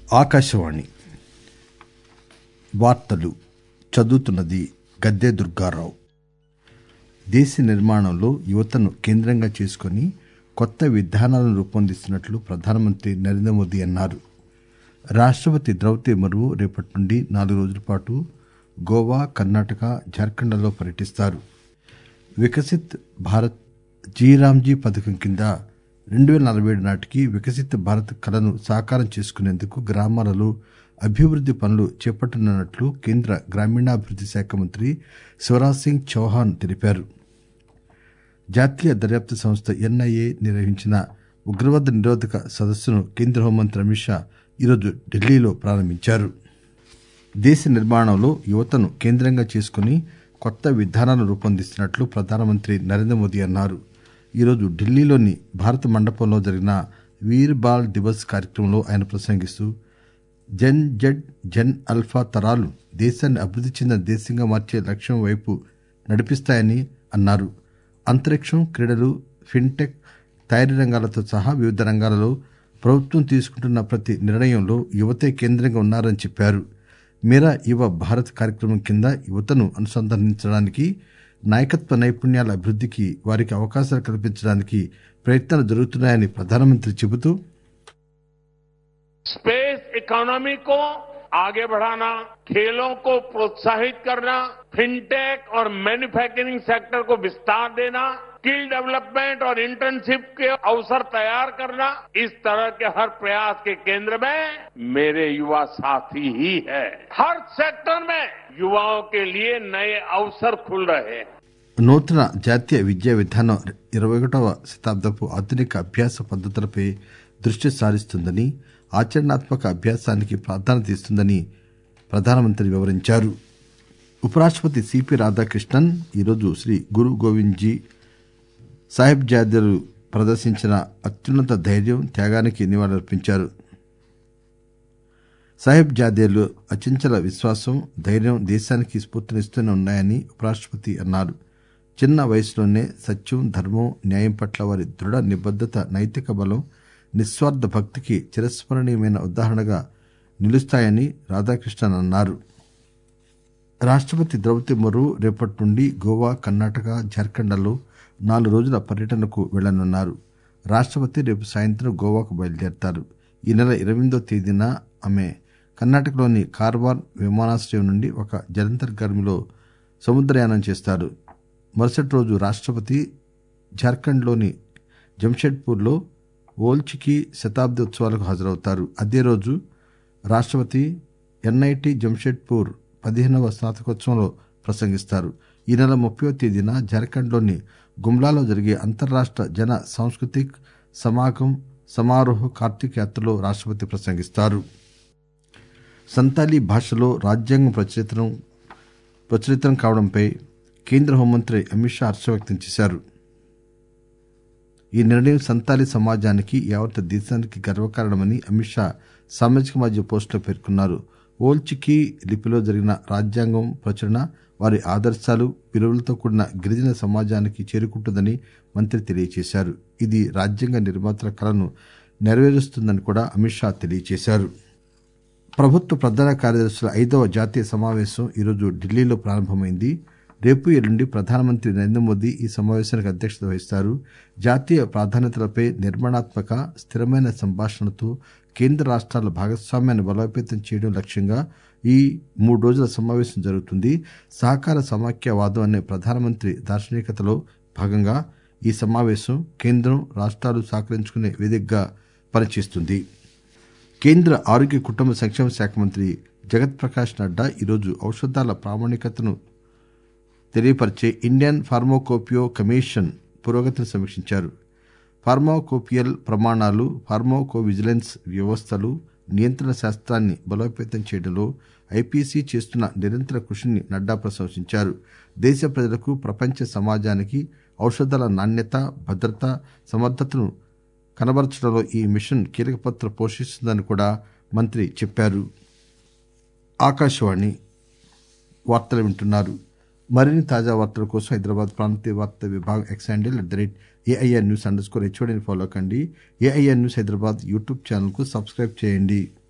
ఆకాశవాణి వార్తలు చదువుతున్నది గద్దె దుర్గారావు దేశ నిర్మాణంలో యువతను కేంద్రంగా చేసుకుని కొత్త విధానాలను రూపొందిస్తున్నట్లు ప్రధానమంత్రి నరేంద్ర మోదీ అన్నారు రాష్టపతి ద్రౌపది ముర్ము రేపటి నుండి నాలుగు రోజుల పాటు గోవా కర్ణాటక జార్ఖండ్లలో పర్యటిస్తారు వికసిత్ భారత్ జీరామ్జీ పథకం కింద రెండు పేల నలభై ఏడు నాటికి వికసిత్ భారత్ కలను సాకారం చేసుకునేందుకు గ్రామాలలో అభివృద్ది పనులు చేపట్టనున్నట్లు కేంద్ర గ్రామీణాభివృద్ది శాఖ మంత్రి శివరాజ్ సింగ్ చౌహాన్ తెలిపారు జాతీయ దర్యాప్తు సంస్థ ఎన్ఐఏ నిర్వహించిన ఉగ్రవాద నిరోధక సదస్సును కేంద్ర హోంమంత్రి అమిత్ షా ఈరోజు ఢిల్లీలో ప్రారంభించారు దేశ నిర్మాణంలో యువతను కేంద్రంగా చేసుకుని కొత్త విధానాలను రూపొందిస్తున్నట్లు ప్రధానమంత్రి నరేంద్ర మోదీ అన్నారు ఈరోజు ఢిల్లీలోని భారత మండపంలో జరిగిన వీర్ బాల్ దివస్ కార్యక్రమంలో ఆయన ప్రసంగిస్తూ జన్ జడ్ జన్ అల్ఫా తరాలు దేశాన్ని అభివృద్ది చెందిన దేశంగా మార్చే లక్ష్యం వైపు నడిపిస్తాయని అన్నారు అంతరిక్షం క్రీడలు ఫిన్టెక్ తయారీ రంగాలతో సహా వివిధ రంగాలలో ప్రభుత్వం తీసుకుంటున్న ప్రతి నిర్ణయంలో యువతే కేంద్రంగా ఉన్నారని చెప్పారు మేరా యువ భారత్ కార్యక్రమం కింద యువతను అనుసంధానించడానికి నాయకత్వ నైపుణ్యాల అభివృద్దికి వారికి అవకాశాలు కల్పించడానికి ప్రయత్నాలు జరుగుతున్నాయని ప్రధానమంత్రి చెబుతూ स्पेस इकोनॉमी को आगे बढ़ाना खेलों को प्रोत्साहित करना फिनटेक और मैन्युफैक्चरिंग सेक्टर को विस्तार देना स्किल डेवलपमेंट और इंटर्नशिप के अवसर तैयार करना इस तरह के हर प्रयास के केंद्र में मेरे युवा साथी ही है हर सेक्टर में युवाओं के लिए नए अवसर खुल रहे हैं నూతన జాతీయ విద్యా విధానం ఇరవై ఒకటవ శతాబ్దపు ఆధునిక అభ్యాస పద్దతులపై దృష్టి సారిస్తుందని ఆచరణాత్మక అభ్యాసానికి ప్రాధాన్యత ఇస్తుందని ప్రధానమంత్రి వివరించారు ఉపరాష్టపతి సిపి రాధాకృష్ణన్ ఈరోజు శ్రీ గురు గోవింద్ జీ సాహిబ్ జాదలు ప్రదర్శించిన అత్యున్నత ధైర్యం త్యాగానికి నివాళులర్పించారు సాహిబ్ జాదేలు అచంచల విశ్వాసం ధైర్యం దేశానికి స్ఫూర్తినిస్తూనే ఉన్నాయని ఉపరాష్టపతి అన్నారు చిన్న వయసులోనే సత్యం ధర్మం న్యాయం పట్ల వారి దృఢ నిబద్దత నైతిక బలం నిస్వార్థ భక్తికి చిరస్మరణీయమైన ఉదాహరణగా నిలుస్తాయని రాధాకృష్ణన్ అన్నారు రాష్టపతి ద్రౌపది ముర్ము రేపటి నుండి గోవా కర్ణాటక జార్ఖండ్లలో నాలుగు రోజుల పర్యటనకు వెళ్లనున్నారు రాష్టపతి రేపు సాయంత్రం గోవాకు బయలుదేరతారు ఈ నెల ఇరవై తేదీన ఆమె కర్ణాటకలోని కార్వార్ విమానాశ్రయం నుండి ఒక జలంతర్గామిలో సముద్రయానం చేస్తారు మరుసటి రోజు రాష్టపతి జార్ఖండ్లోని జంషెడ్పూర్లో ఓల్చికి శతాబ్ది ఉత్సవాలకు హాజరవుతారు అదే రోజు రాష్టపతి ఎన్ఐటి జంషెడ్పూర్ పదిహేనవ స్నాతకోత్సవంలో ప్రసంగిస్తారు ఈ నెల ముప్పై తేదీన జార్ఖండ్లోని గుమ్లాలో జరిగే అంతర్రాష్ట జన సాంస్కృతిక్ సమాగం సమారోహ్ కార్తీక్ యాత్రలో రాష్టపతి ప్రసంగిస్తారు సంతాలీ భాషలో రాజ్యాంగం ప్రచురితం ప్రచురితం కావడంపై కేంద్ర హోంమంత్రి అమిత్ షా హర్షం వ్యక్తం చేశారు ఈ నిర్ణయం సంతాలీ సమాజానికి యావత్ దేశానికి గర్వకారణమని అమిత్ షా సామాజిక మాధ్యమ పోస్టులో పేర్కొన్నారు ఓల్చికి లిపిలో జరిగిన రాజ్యాంగం ప్రచురణ వారి ఆదర్శాలు విలువలతో కూడిన గిరిజన సమాజానికి చేరుకుంటుందని మంత్రి తెలియజేశారు ఇది రాజ్యాంగ నిర్మాతల కలను నెరవేరుస్తుందని కూడా అమిత్ షా తెలియజేశారు ప్రభుత్వ ప్రధాన కార్యదర్శుల ఐదవ జాతీయ సమావేశం ఈరోజు ఢిల్లీలో ప్రారంభమైంది రేపు ఎల్లుండి ప్రధానమంత్రి నరేంద్ర మోదీ ఈ సమావేశానికి అధ్యక్షత వహిస్తారు జాతీయ ప్రాధాన్యతలపై నిర్మాణాత్మక స్థిరమైన సంభాషణలతో కేంద్ర రాష్ట్రాల భాగస్వామ్యాన్ని బలోపేతం చేయడం లక్ష్యంగా ఈ మూడు రోజుల సమావేశం జరుగుతుంది సహకార సమాఖ్యవాదం అనే ప్రధానమంత్రి దార్శనికతలో భాగంగా ఈ సమావేశం కేంద్రం రాష్ట్రాలు సహకరించుకునే వేదికగా పనిచేస్తుంది కేంద్ర ఆరోగ్య కుటుంబ సంక్షేమ శాఖ మంత్రి జగత్ ప్రకాష్ నడ్డా ఈరోజు ఔషధాల ప్రామాణికతను తెలియపరిచే ఇండియన్ ఫార్మోకోపియో కమిషన్ పురోగతిని సమీక్షించారు ఫార్మాకోపియల్ ప్రమాణాలు ఫార్మాకో విజిలెన్స్ వ్యవస్థలు నియంత్రణ శాస్త్రాన్ని బలోపేతం చేయడంలో ఐపీసీ చేస్తున్న నిరంతర కృషిని నడ్డా ప్రశంసించారు దేశ ప్రజలకు ప్రపంచ సమాజానికి ఔషధాల నాణ్యత భద్రత సమర్థతను కనబరచడంలో ఈ మిషన్ కీలక పాత్ర పోషిస్తుందని కూడా మంత్రి చెప్పారు ఆకాశవాణి వార్తలు వింటున్నారు మరిన్ని తాజా వార్తల కోసం హైదరాబాద్ ప్రాంతీయ వార్తా విభాగం X handle at the rate AIR news under score హెచ్ఓడిని ఫాలో కండి AIR news Hyderabad YouTube channel కు సబ్స్క్రైబ్ చేయండి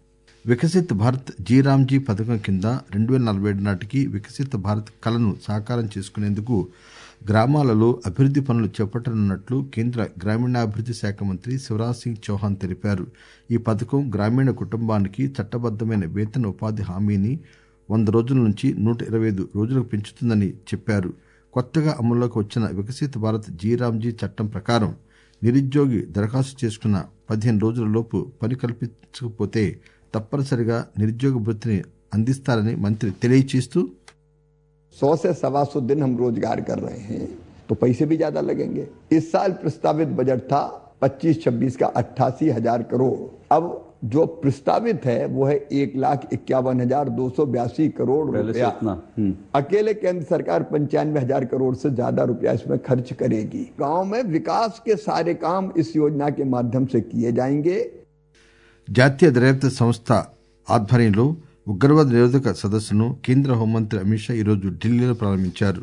వికసిత్ భారత్ జీరామ్జీ పథకం కింద రెండు వేల నలభై ఏడు నాటికి వికసిత్ భారత్ కలను సాకారం చేసుకునేందుకు గ్రామాలలో అభివృద్ది పనులు చేపట్టనున్నట్లు కేంద్ర గ్రామీణాభివృద్ది శాఖ మంత్రి శివరాజ్ సింగ్ చౌహాన్ తెలిపారు ఈ పథకం గ్రామీణ కుటుంబానికి చట్టబద్దమైన వేతన ఉపాధి హామీని వంద రోజుల నుంచి నూట ఇరవై ఐదు రోజులకు పెంచుతుందని చెప్పారు కొత్తగా అమల్లోకి వచ్చిన వికసిత్ భారత్ జీరామ్జీ చట్టం ప్రకారం నిరుద్యోగి దరఖాస్తు చేసుకున్న పదిహేను రోజులలోపు పని కల్పించకపోతే తప్పనిసరిగా నిరుద్యోగ భృతిని అందిస్తారని మంత్రి తెలియచేస్తూ सौ से सवा सौ दिन हम रोजगार कर रहे हैं तो पैसे भी ज्यादा लगेंगे इस साल प्रस्तावित बजट था 25-26 का अट्ठासी हजार करोड़ अब जो प्रस्तावित है वो है एक लाख इक्यावन हजार दो सौ बयासी करोड़ रुपया अकेले केंद्र सरकार पंचानवे हजार करोड़ से ज्यादा रुपया इसमें खर्च करेगी गांव में विकास के सारे काम इस योजना के माध्यम से किए जाएंगे జాతీయ దర్యాప్తు సంస్థ ఆధ్వర్యంలో ఉగ్రవాద నిరోధక సదస్సును కేంద్ర హోంమంత్రి అమిత్ షా ఈరోజు ఢిల్లీలో ప్రారంభించారు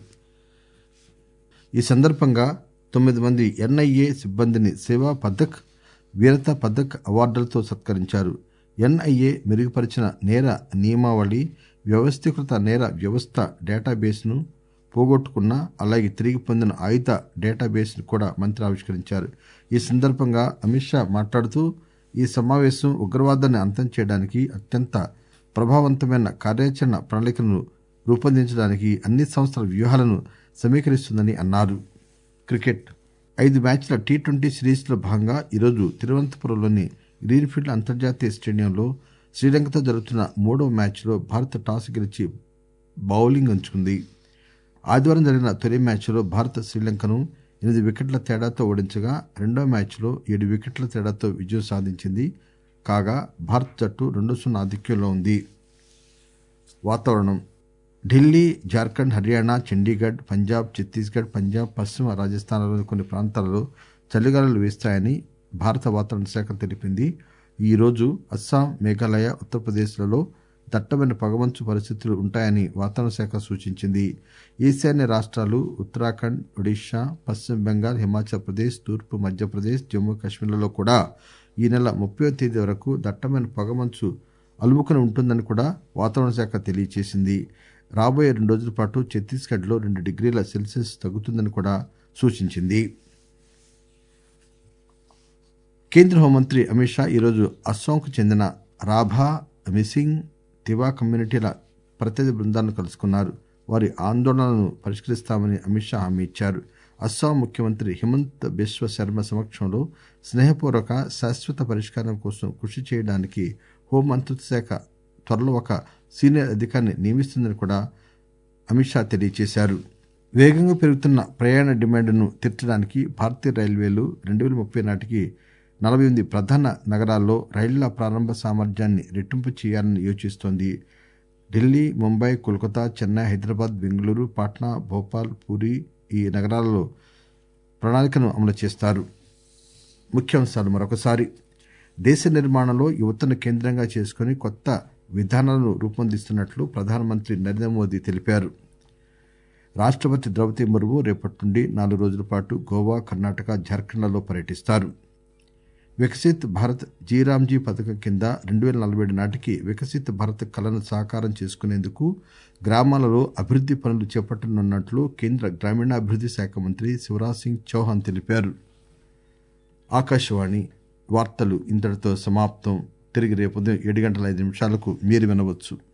ఈ సందర్భంగా తొమ్మిది మంది ఎన్ఐఏ సిబ్బందిని సేవా పథక్ వీరతా పథక్ అవార్డులతో సత్కరించారు ఎన్ఐఏ మెరుగుపరిచిన నేర నియమావళి వ్యవస్థీకృత నేర వ్యవస్థ డేటాబేస్ను పోగొట్టుకున్న అలాగే తిరిగి పొందిన ఆయుధ డేటాబేస్ను కూడా మంత్రి ఆవిష్కరించారు ఈ సందర్భంగా అమిత్ షా మాట్లాడుతూ ఈ సమావేశం ఉగ్రవాదాన్ని అంతం చేయడానికి అత్యంత ప్రభావవంతమైన కార్యాచరణ ప్రణాళికను రూపొందించడానికి అన్ని సంస్థల వ్యూహాలను సమీకరిస్తుందని అన్నారు క్రికెట్ ఐదు మ్యాచ్ల టీ ట్వంటీ సిరీస్లో భాగంగా ఈరోజు తిరువనంతపురంలోని గ్రీన్ఫీల్డ్ అంతర్జాతీయ స్టేడియంలో శ్రీలంకతో జరుగుతున్న మూడవ మ్యాచ్లో భారత్ టాస్ గెలిచి బౌలింగ్ ఎంచుకుంది ఆదివారం జరిగిన తొలి మ్యాచ్లో భారత్ శ్రీలంకను ఎనిమిది వికెట్ల తేడాతో ఓడించగా రెండో మ్యాచ్లో ఏడు వికెట్ల తేడాతో విజయం సాధించింది కాగా భారత్ జట్టు రెండు సున్నా ఆధిక్యంలో ఉంది వాతావరణం ఢిల్లీ జార్ఖండ్ హర్యానా చండీగఢ్ పంజాబ్ ఛత్తీస్గఢ్ పంజాబ్ పశ్చిమ రాజస్థాన్లోని కొన్ని ప్రాంతాలలో చలిగాలులు వీస్తాయని భారత వాతావరణ శాఖ తెలిపింది ఈ రోజు అస్సాం మేఘాలయ ఉత్తరప్రదేశ్లలో దట్టమైన పొగమంచు పరిస్థితులు ఉంటాయని వాతావరణ శాఖ సూచించింది ఈశాన్య రాష్ట్రాలు ఉత్తరాఖండ్ ఒడిశా పశ్చిమ బెంగాల్ హిమాచల్ ప్రదేశ్ తూర్పు మధ్యప్రదేశ్ జమ్మూ కాశ్మీర్లలో కూడా ఈ నెల ముప్పై తేదీ వరకు దట్టమైన పొగమంచు అలుముకుని ఉంటుందని కూడా వాతావరణ శాఖ తెలియజేసింది రాబోయే రెండు రోజుల పాటు ఛత్తీస్గఢ్లో రెండు డిగ్రీల సెల్సియస్ తగ్గుతుందని కూడా సూచించింది కేంద్ర హోంమంత్రి అమిత్ షా ఈరోజు అస్సాంకు చెందిన రాభా మిసింగ్ తివా కమ్యూనిటీల ప్రతినిధి బృందాలను కలుసుకున్నారు వారి ఆందోళనలను పరిష్కరిస్తామని అమిత్ షా హామీ ఇచ్చారు అస్సాం ముఖ్యమంత్రి హిమంత్ బిశ్వ శర్మ సమక్షంలో స్నేహపూర్వక శాశ్వత పరిష్కారం కోసం కృషి చేయడానికి హోం మంత్రిత్వ శాఖ త్వరలో ఒక సీనియర్ అధికారిని నియమిస్తుందని కూడా అమిత్ షా తెలియజేశారు వేగంగా పెరుగుతున్న ప్రయాణ డిమాండ్ను తీర్చడానికి భారతీయ రైల్వేలు రెండు వేల ముప్పై నాటికి నలభై ఎనిమిది ప్రధాన నగరాల్లో రైళ్ల ప్రారంభ సామర్థ్యాన్ని రెట్టింపు చేయాలని యోచిస్తోంది ఢిల్లీ ముంబై కోల్కతా చెన్నై హైదరాబాద్ బెంగళూరు పాట్నా భోపాల్ పూరి ఈ నగరాలలో ప్రణాళికను అమలు చేస్తారు ముఖ్యాంశాలు మరొకసారి దేశ నిర్మాణంలో యువతను కేంద్రంగా చేసుకుని కొత్త విధానాలను రూపొందిస్తున్నట్లు ప్రధానమంత్రి నరేంద్ర మోదీ తెలిపారు రాష్టపతి ద్రౌపది ముర్ము రేపటి నుండి నాలుగు రోజుల పాటు గోవా కర్ణాటక జార్ఖండ్లలో పర్యటిస్తారు వికసిత్ భారత్ జీరామ్జీ పథకం కింద రెండు వేల నలభై ఏడు నాటికి వికసిత్ భారత్ కలను సాకారం చేసుకునేందుకు గ్రామాలలో అభివృద్ది పనులు చేపట్టనున్నట్లు కేంద్ర గ్రామీణాభివృద్ది శాఖ మంత్రి శివరాజ్ సింగ్ చౌహాన్ తెలిపారు ఆకాశవాణి వార్తలు ఇంతటితో సమాప్తం తిరిగి రేపు ఉదయం ఏడు గంటల ఐదు నిమిషాలకు మీరు వినవచ్చు